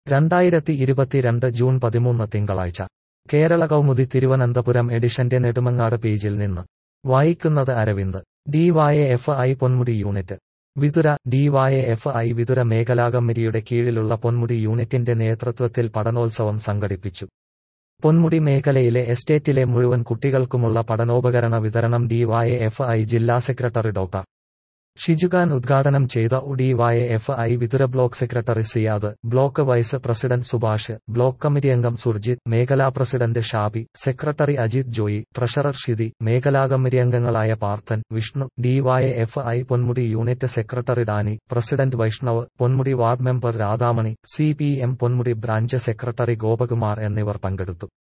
രണ്ടായിരത്തി ഇരുപത്തിരണ്ട് ജൂൺ പതിമൂന്ന് തിങ്കളാഴ്ച കേരള കൗമുദി തിരുവനന്തപുരം എഡിഷന്റെ നെടുമങ്ങാട് പേജിൽ നിന്ന് വായിക്കുന്നത് Aravind DYFI Ponmudi unit Vithura DYFI Vithura മേഖലാ കമ്മിറ്റിയുടെ കീഴിലുള്ള പൊന്മുടി യൂണിറ്റിന്റെ നേതൃത്വത്തിൽ പഠനോത്സവം സംഘടിപ്പിച്ചു പൊന്മുടി മേഖലയിലെ എസ്റ്റേറ്റിലെ മുഴുവൻ കുട്ടികൾക്കുമുള്ള പഠനോപകരണ വിതരണം ഡിവൈഎഫ് ഐ ജില്ലാ സെക്രട്ടറി ഡോക്ടർ ഷിജുഖാൻ ഉദ്ഘാടനം ചെയ്ത DYFI Vithura block secretary Siyad block vice president Subhash block committee അംഗം സുർജിത് മേഖലാ president Shabi secretary Ajith Joy treasurer Shithi മേഖലാ കമ്മിറ്റി അംഗങ്ങളായ Parthan Vishnu DYFI Ponmudi unit secretary Dani president Vaishnav Ponmudi ward member Radhamani C Ponmudi branch secretary Gopakumar എന്നിവർ പങ്കെടുത്തു